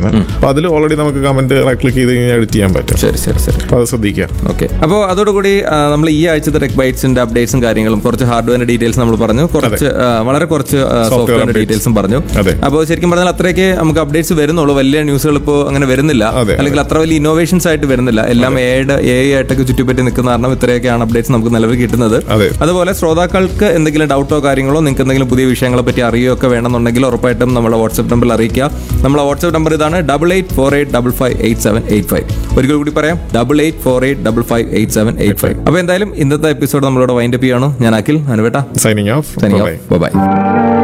ചെയ്യുന്നത് അപ്പോൾ അതിൽ ഓൾറെഡി നമുക്ക് കമന്റ് ക്ലിക്ക് ചെയ്ത് കഴിഞ്ഞാൽ എഡിറ്റ് ചെയ്യാൻ പറ്റും ശരി ശരി ശരി അപ്പോൾ അത് ശ്രദ്ധിക്കുക ഓക്കെ അപ്പോൾ അതോടുകൂടി ആ, നമ്മൾ ഈ ആഴ്ചത്തെ ടെക് ബൈറ്റ്സിന്റെ അപ്ഡേറ്റ്സും കാര്യങ്ങളും കുറച്ച് ഹാർഡ്വെയറിന്റെ ഡീറ്റെയിൽസ് നമ്മൾ പറഞ്ഞു കുറച്ച് ആ, വളരെ കുറച്ച് സോഫ്റ്റ്വെയറിന്റെ updates. ഡീറ്റെയിൽസും പറഞ്ഞു അതെ. അപ്പോൾ ശരിക്കും പറഞ്ഞാൽ അത്രയൊക്കെ നമുക്ക് അപ്ഡേറ്റ്സ് വരുന്നുള്ളൂ വലിയ ന്യൂസുകൾ ഇപ്പോൾ അങ്ങനെ വരുന്നില്ല അതെ, അല്ലെങ്കിൽ അത്ര വലിയ ഇന്നോവേഷൻസ് ആയിട്ട് വരുന്നില്ല എല്ലാം എയുടെ എ ആയിട്ടൊക്കെ ചുറ്റിപ്പറ്റി നിൽക്കുന്ന കാരണം ഇത്രയൊക്കെയാണ് അപ്ഡേറ്റ്സ് നമുക്ക് നിലവിൽ കിട്ടുന്നത് അതെ. അതുപോലെ ശ്രോതാക്കൾക്ക് എന്തെങ്കിലും ഡൗട്ടോ കാര്യങ്ങളോ നിങ്ങൾക്ക് എന്തെങ്കിലും പുതിയ വിഷയങ്ങളെ പറ്റി അറിയുകയോ ഒക്കെ വേണമെന്നുണ്ടെങ്കിൽ ഉറപ്പായിട്ടും നമ്മളെ വാട്സ്ആപ്പ് നമ്പറിൽ അറിയിക്കുക നമ്മളെ വാട്സ്ആപ്പ് നമ്പർ ഇതാണ് double eight four eight double five eight seven eight five ഒരിക്കൽ കൂടി പറയാം double eight four eight double five eight seven eight five അപ്പോൾ എന്തായാലും ഇന്നത്തെ എപ്പിസോഡ് നമ്മളോട് വൈൻഡപ്പ് ചെയ്യണം ഞാൻ അഖിൽ അനുവേട്ട signing off signing off by